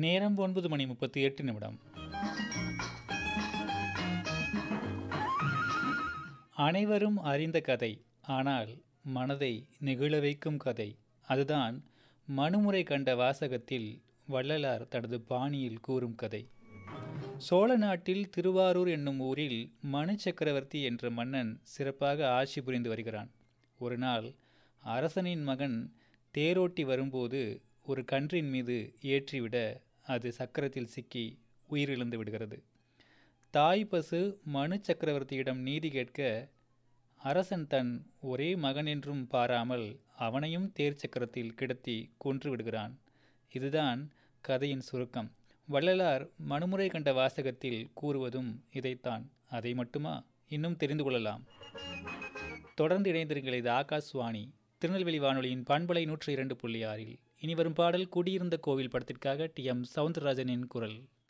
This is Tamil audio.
நேரம் ஒன்பது மணி முப்பத்தி எட்டு நிமிடம் அனைவரும் அறிந்த கதை ஆனால் மனதை நெகிழ வைக்கும் கதை அதுதான் மனுமுறை கண்ட வாசகத்தில் வள்ளலார் தனது பாணியில் கூறும் கதை சோழ நாட்டில் திருவாரூர் என்னும் ஊரில் மனு சக்கரவர்த்தி என்ற மன்னன் சிறப்பாக ஆட்சி புரிந்து வருகிறான் ஒரு நாள் அரசனின் மகன் தேரோட்டி வரும்போது ஒரு கன்றின் மீது ஏற்றிவிட அது சக்கரத்தில் சிக்கி உயிரிழந்து விடுகிறது தாய் பசு மனு சக்கரவர்த்தியிடம் நீதி கேட்க அரசன் தன் ஒரே மகன் என்றும் பாராமல் அவனையும் தேர் சக்கரத்தில் கிடத்தி கொன்று விடுகிறான் இதுதான் கதையின் சுருக்கம் வள்ளலார் மனுமுறை கண்ட வாசகத்தில் கூறுவதும் இதைத்தான் அதை மட்டுமா இன்னும் தெரிந்து கொள்ளலாம் தொடர்ந்து இணைந்திருங்கள் இது ஆகாஷ்வாணி திருநெல்வேலி வானொலியின் பண்பலை நூற்றி இரண்டு புள்ளி ஆறில் இனி வரும் பாடல் குடியிருந்த கோவில் படத்திற்காக டி எம் சவுந்தரராஜனின் குரல்